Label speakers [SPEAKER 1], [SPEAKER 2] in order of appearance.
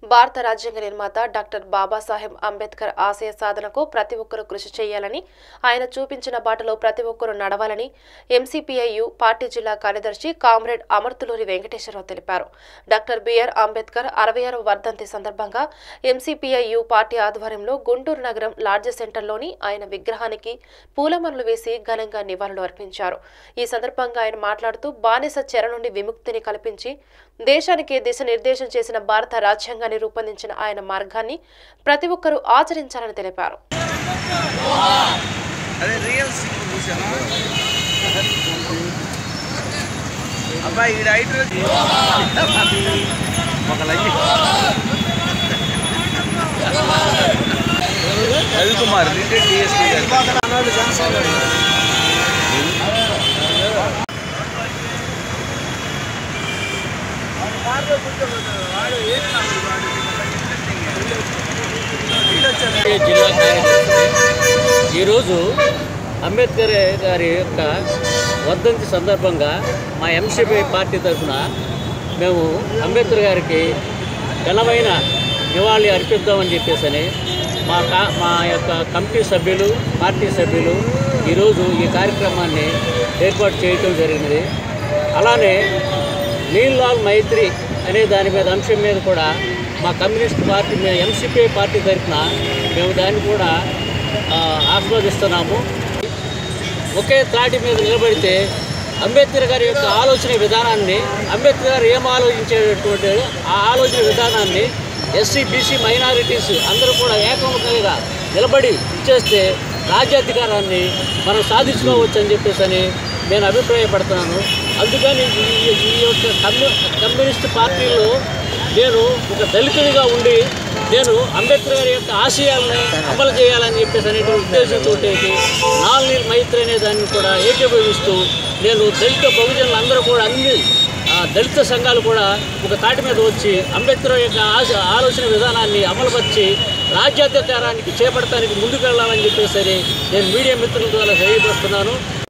[SPEAKER 1] భారత రాజ్యాంగ నిర్మాత డాక్టర్ బాబాసాహెబ్ అంబేద్కర్ ఆశయ సాధనకు ప్రతి ఒక్కరూ కృషి చేయాలని ఆయన చూపించిన బాటలో ప్రతి ఒక్కరూ నడవాలని ఎంసీపీఐయు పార్టీ జిల్లా కార్యదర్శి కామ్రేడ్ అమర్తులూరి వెంకటేశ్వరరావు తెలిపారు డాక్టర్ బిఆర్ అంబేద్కర్ అరవై ఆరవ వర్ధంతి సందర్భంగా ఎంసీపీఐయు పార్టీ ఆధ్వర్యంలో గుంటూరు నగరం లార్జ్ సెంటర్లోని ఆయన విగ్రహానికి పూలమరలు వేసి ఘనంగా నివాళులు అర్పించారు ఈ సందర్భంగా ఆయన మాట్లాడుతూ బానిస చెర నుండి విముక్తిని కల్పించి దేశానికి దిశనిర్దేశం చేసిన భారత రాజ్యాంగాన్ని రూపొందించిన ఆయన మార్గాన్ని ప్రతి ఒక్కరూ ఆచరించాలని తెలిపారు
[SPEAKER 2] అదే రియల్ సింగ్ చూసాను అబ్బాయి ఈడ హైట్ ఒక లంచి రవికుమార్ రిటైర్డ్ డిఎస్పీ గారు
[SPEAKER 3] జిల్లా కార్యదర్శి ఈరోజు అంబేద్కర్ గారి యొక్క వర్ధంతి సందర్భంగా మా ఎంసీపీ పార్టీ తరఫున మేము అంబేద్కర్ గారికి ఘనమైన నివాళి అర్పిద్దామని చెప్పేసి మా కా మా యొక్క కమిటీ సభ్యులు పార్టీ సభ్యులు ఈరోజు ఈ కార్యక్రమాన్ని ఏర్పాటు చేయటం జరిగినది అలానే నీల్ లాల్ మైత్రి అనే దాని మీద అంశం మీద కూడా మా కమ్యూనిస్ట్ పార్టీ మీద ఎంసీపీ పార్టీ తరఫున మేము దాన్ని కూడా ఆ, ఆస్వాదిస్తున్నాము ఒకే తాటి మీద నిలబడితే అంబేద్కర్ గారి యొక్క ఆలోచన విధానాన్ని అంబేద్కర్ గారు ఏం ఆలోచించేటటువంటి ఆ ఆలోచన విధానాన్ని ఎస్సీ బీసీ మైనారిటీస్ అందరూ కూడా ఏకముఖంగా నిలబడి ఇచ్చేస్తే రాజ్యాధికారాన్ని మనం సాధించుకోవచ్చు అని చెప్పేసి అని నేను అభిప్రాయపడుతున్నాను అందుకని ఈ ఈ యొక్క కమ్యూ కమ్యూనిస్ట్ పార్టీలో నేను ఒక దళితుడిగా ఉండి నేను అంబేద్కర్ గారి యొక్క ఆశయాలను అమలు చేయాలని చెప్పేసి అనేటువంటి ఉద్దేశంతో నాలుగు మైత్రి అనే దాన్ని కూడా ఏకీభవిస్తూ నేను దళిత బహుజనులు అందరూ కూడా అన్ని ఆ, దళిత సంఘాలు కూడా ఒక తాటి మీద వచ్చి అంబేద్కర్ యొక్క ఆశ ఆలోచన విధానాన్ని అమలుపరిచి రాజ్యాధికారానికి చేపడటానికి ముందుకు వెళ్ళాలని చెప్పేసి నేను మీడియా మిత్రుల ద్వారా తెలియజేస్తున్నాను